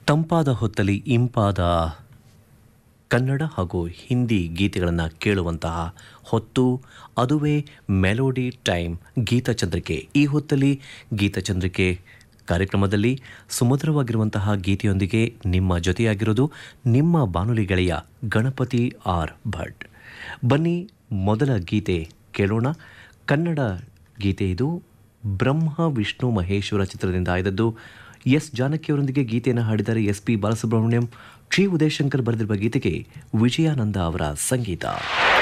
ತಂಪಾದ ಹೊತ್ತಲ್ಲಿ ಇಂಪಾದ ಕನ್ನಡ ಹಾಗೂ ಹಿಂದಿ ಗೀತೆಗಳನ್ನು ಕೇಳುವಂತಹ ಹೊತ್ತು ಅದುವೇ ಮೆಲೋಡಿ ಟೈಮ್ ಗೀತಚಂದ್ರಿಕೆ ಈ ಹೊತ್ತಲ್ಲಿ ಗೀತಚಂದ್ರಿಕೆ ಕಾರ್ಯಕ್ರಮದಲ್ಲಿ ಸುಮಧುರವಾಗಿರುವಂತಹ ಗೀತೆಯೊಂದಿಗೆ ನಿಮ್ಮ ಜೊತೆಯಾಗಿರೋದು ನಿಮ್ಮ ಬಾನುಲಿ ಗೆಳೆಯ ಗಣಪತಿ ಆರ್ ಭಟ್ ಬನ್ನಿ ಮೊದಲ ಗೀತೆ ಕೇಳೋಣ ಕನ್ನಡ ಗೀತೆ ಇದು ಬ್ರಹ್ಮ ವಿಷ್ಣು ಮಹೇಶ್ವರ ಚಿತ್ರದಿಂದ ಆಯ್ದದ್ದು ಎಸ್ ಜಾನಕಿಯವರೊಂದಿಗೆ ಗೀತೆಯನ್ನು ಹಾಡಿದ್ದಾರೆ ಎಸ್ ಪಿ ಬಾಲಸುಬ್ರಹ್ಮಣ್ಯಂ ಶ್ರೀ ಉದಯಶಂಕರ್ ಬರೆದಿರುವ ಗೀತೆಗೆ ವಿಜಯಾನಂದ ಅವರ ಸಂಗೀತ